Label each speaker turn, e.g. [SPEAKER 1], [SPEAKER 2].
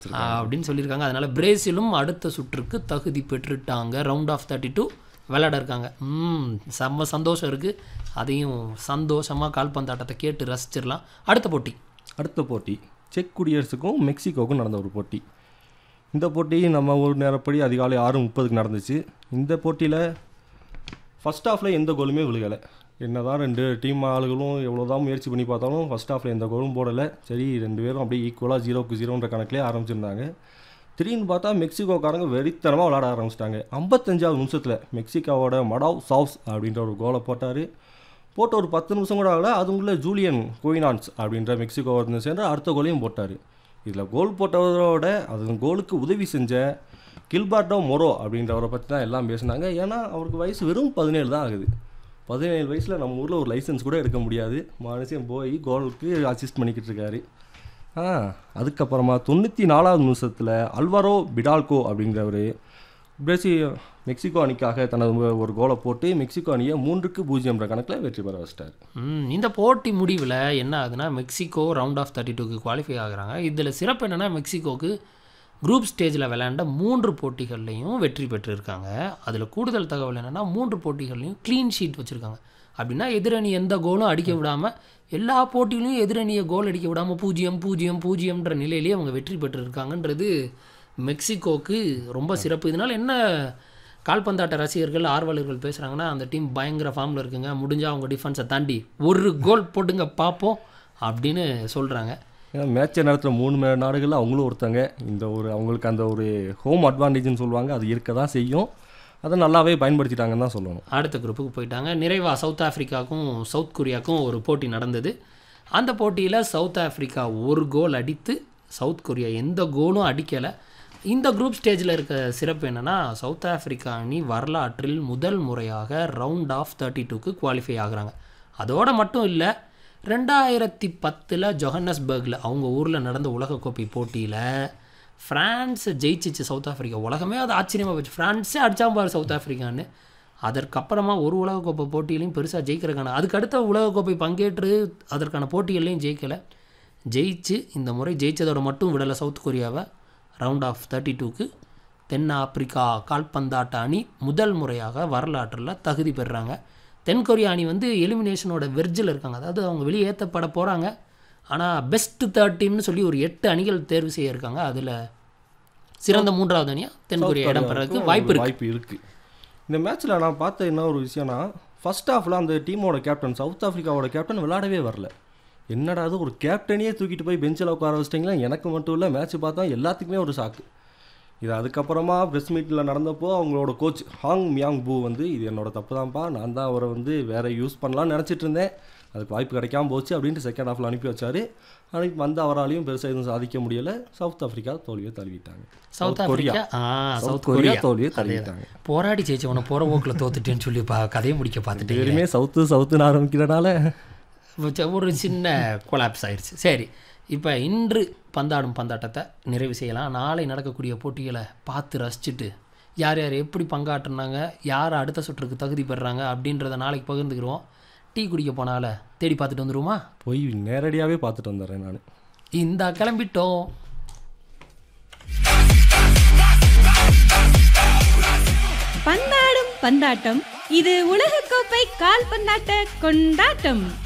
[SPEAKER 1] அப்படின்னு சொல்லியிருக்காங்க அதனால பிரேசிலும் அடுத்த சுற்றுக்கு தகுதி பெற்றுட்டாங்க ரவுண்ட் ஆஃப் தேர்ட்டி டூ விளையாட இருக்காங்க ம் செம்ம சந்தோஷம் இருக்குது அதையும் சந்தோஷமாக கால்பந்தாட்டத்தை கேட்டு ரசிச்சிடலாம் அடுத்த போட்டி
[SPEAKER 2] அடுத்த போட்டி செக் குடியரசுக்கும் மெக்சிகோவுக்கும் நடந்த ஒரு போட்டி இந்த போட்டி நம்ம ஒரு நேரப்படி அதிகாலை ஆறு முப்பதுக்கு நடந்துச்சு இந்த போட்டியில் ஃபஸ்ட் ஹாஃபில் எந்த கோலுமே விழுகலை என்னதான் ரெண்டு டீம் ஆளுகளும் எவ்வளோ தான் முயற்சி பண்ணி பார்த்தாலும் ஃபஸ்ட் ஹாஃபில் எந்த கோலும் போடலை சரி ரெண்டு பேரும் அப்படியே ஈக்குவலாக ஜீரோக்கு ஜீரோன்ற கணக்கிலே ஆரம்பிச்சிருந்தாங்க திடீர்னு பார்த்தா மெக்சிகோக்காரங்க வெறித்தனமாக விளாட ஆரம்பிச்சிட்டாங்க ஐம்பத்தஞ்சாவது நிமிஷத்தில் மெக்சிகோவோட மடாவ் சாவ்ஸ் அப்படின்ற ஒரு கோலை போட்டார் போட்டு ஒரு பத்து நிமிஷம் கூட ஆகல அதுக்குள்ளே ஜூலியன் கோயினான்ஸ் அப்படின்ற மெக்சிகோ வந்து சேர்ந்து அடுத்த கோலையும் போட்டார் இதில் கோல் போட்டவரோட அது கோலுக்கு உதவி செஞ்ச கில்பார்டோ மொரோ அப்படின்றவரை பற்றி தான் எல்லாம் பேசினாங்க ஏன்னா அவருக்கு வயசு வெறும் பதினேழு தான் ஆகுது பதினேழு வயசில் நம்ம ஊரில் ஒரு லைசன்ஸ் கூட எடுக்க முடியாது மனுஷன் போய் கோலுக்கு அசிஸ்ட் பண்ணிக்கிட்டு இருக்காரு ஆ அதுக்கப்புறமா தொண்ணூற்றி நாலாவது நிமிஷத்தில் அல்வாரோ பிடால்கோ அப்படிங்கிறவர் பிரேசில் மெக்சிகோ அணிக்காக தனது ஒரு கோலை போட்டு மெக்சிகோ அணியை மூன்றுக்கு பூஜ்ஜியம்ன்ற கணக்கில் வெற்றி பெற வச்சிட்டார்
[SPEAKER 1] ம், இந்த போட்டி முடிவில் என்ன ஆகுதுன்னா மெக்சிகோ ரவுண்ட் ஆஃப் தேர்ட்டி டூக்கு குவாலிஃபை ஆகுறாங்க இதில் சிறப்பு என்னென்னா மெக்சிகோக்கு குரூப் ஸ்டேஜில் விளையாண்ட மூன்று போட்டிகள்லையும் வெற்றி பெற்றிருக்காங்க அதில் கூடுதல் தகவல் என்னென்னா மூன்று போட்டிகள்லையும் க்ளீன் ஷீட் வச்சுருக்காங்க அப்படின்னா எதிரணி எந்த கோலும் அடிக்க விடாமல் எல்லா போட்டியிலையும் எதிரணியை கோல் அடிக்க விடாமல் பூஜ்ஜியம் பூஜ்ஜியம் பூஜ்ஜியம்ன்ற நிலையிலேயே அவங்க வெற்றி பெற்றிருக்காங்கன்றது மெக்சிகோக்கு ரொம்ப சிறப்பு இதனால் என்ன கால்பந்தாட்ட ரசிகர்கள் ஆர்வலர்கள் பேசுகிறாங்கன்னா அந்த டீம் பயங்கர ஃபார்மில் இருக்குங்க முடிஞ்சால் அவங்க டிஃபென்ஸை தாண்டி ஒரு கோல் போட்டுங்க பார்ப்போம் அப்படின்னு சொல்கிறாங்க
[SPEAKER 2] ஏன்னா மேட்சை நடத்துகிற மூணு மே நாடுகளில் அவங்களும் ஒருத்தங்க இந்த ஒரு அவங்களுக்கு அந்த ஒரு ஹோம் அட்வான்டேஜ்னு சொல்லுவாங்க அது இருக்க தான் செய்யும் அதை நல்லாவே பயன்படுத்திட்டாங்கன்னு தான் சொல்லணும்
[SPEAKER 1] அடுத்த குரூப்புக்கு போயிட்டாங்க நிறைவாக சவுத் ஆஃப்ரிக்காவுக்கும் சவுத் கொரியாவுக்கும் ஒரு போட்டி நடந்தது அந்த போட்டியில் சவுத் ஆஃப்ரிக்கா ஒரு கோல் அடித்து சவுத் கொரியா எந்த கோலும் அடிக்கலை இந்த குரூப் ஸ்டேஜில் இருக்க சிறப்பு என்னென்னா சவுத் ஆஃப்ரிக்கா அணி வரலாற்றில் முதல் முறையாக ரவுண்ட் ஆஃப் தேர்ட்டி டூக்கு குவாலிஃபை ஆகுறாங்க அதோட மட்டும் இல்லை ரெண்டாயிரத்தி பத்தில் ஜொஹன்னஸ்பர்கில் அவங்க ஊரில் நடந்த உலகக்கோப்பை போட்டியில் ஃப்ரான்ஸ் ஜெயிச்சிச்சு சவுத் ஆஃப்ரிக்கா உலகமே அது ஆச்சரியமாக போச்சு ஃப்ரான்ஸே அடிச்சாம பாரு சவுத் ஆஃப்ரிக்கான்னு அதற்கப்புறமா ஒரு உலகக்கோப்பை போட்டியிலையும் பெருசாக ஜெயிக்கிறக்கான அதுக்கு அடுத்த உலகக்கோப்பை பங்கேற்று அதற்கான போட்டிகள்லையும் ஜெயிக்கலை ஜெயிச்சு இந்த முறை ஜெயிச்சதோட மட்டும் விடலை சவுத் கொரியாவை ரவுண்ட் ஆஃப் தேர்ட்டி டூக்கு தென் ஆப்பிரிக்கா கால்பந்தாட்ட அணி முதல் முறையாக வரலாற்றில் தகுதி பெறுறாங்க தென் கொரியா அணி வந்து எலிமினேஷனோட வெர்ஜில் இருக்காங்க அதாவது அவங்க வெளியேற்றப்பட போகிறாங்க ஆனால் பெஸ்ட் தேர்ட் டீம்னு சொல்லி ஒரு எட்டு அணிகள் தேர்வு செய்ய இருக்காங்க அதில் சிறந்த மூன்றாவது அணியாக தென் கொரியா இடம் பெறதுக்கு வாய்ப்பு இருக்குது
[SPEAKER 2] வாய்ப்பு இருக்குது இந்த மேட்ச்சில் நான் பார்த்த என்ன ஒரு விஷயம்னா ஃபர்ஸ்ட் ஹாஃபில் அந்த டீமோட கேப்டன் சவுத் ஆஃப்ரிக்காவோட கேப்டன் விளையாடவே வரல என்னடா அது ஒரு கேப்டனையே தூக்கிட்டு போய் பெஞ்சில் உட்கார வச்சிட்டிங்களா எனக்கு மட்டும் இல்லை மேட்ச் பார்த்தா எல்லாத்துக்குமே ஒரு ஷாக்கு இது அதுக்கப்புறமா ப்ரெஸ் மீட்டில் நடந்தப்போ அவங்களோட கோச் ஹாங் மியாங் பூ வந்து இது என்னோட தப்பு தான்ப்பா நான் தான் அவரை வந்து வேற யூஸ் பண்ணலாம்னு நினச்சிட்டு இருந்தேன் அதுக்கு வாய்ப்பு கிடைக்காம போச்சு அப்படின்ட்டு செகண்ட் ஹாஃபில் அனுப்பி வச்சார் அனுப்பி வந்த அவராலையும் பெருசாக எதுவும் சாதிக்க முடியலை சவுத் ஆஃப்ரிக்கா தோல்வியை தழுவிட்டாங்க
[SPEAKER 1] சவுத் ஆஃப்ரிக்கா ஆ
[SPEAKER 2] சவுத்
[SPEAKER 1] சவுத்
[SPEAKER 2] கொரியா
[SPEAKER 1] கொரியா
[SPEAKER 2] தோல்வியை தழுவிட்டாங்க
[SPEAKER 1] போராடி ஜெயிச்சவனை போகிற போக்கில் தோத்துட்டேன்னு சொல்லி பா கதையை முடிக்க பார்த்துட்டேன்
[SPEAKER 2] பேருமே சவுத்து சவுத்துன்னு ஆரம்பிக்கிறனால
[SPEAKER 1] ஒரு சின்ன கொலாப்ஸ் ஆயிடுச்சு சரி இப்போ இன்று பந்தாடும் பந்தாட்டத்தை நிறைவு செய்யலாம் நாளை நடக்கக்கூடிய போட்டிகளை பார்த்து ரசிச்சுட்டு யார் யார் எப்படி பங்காற்றுனாங்க யார் அடுத்த சுற்றுக்கு தகுதி பெறுறாங்க அப்படின்றத நாளைக்கு பகிர்ந்துக்கிடுவோம் டீ குடிக்க போனால தேடி பார்த்துட்டு வந்துருவோமா
[SPEAKER 2] போய் நேரடியாகவே பார்த்துட்டு வந்துடுறேன் நான்
[SPEAKER 1] இந்தா கிளம்பிட்டோம்
[SPEAKER 3] பந்தாடும் பந்தாட்டம் இது உலகக்கோப்பை கால்பந்தாட்ட கொண்டாட்டம்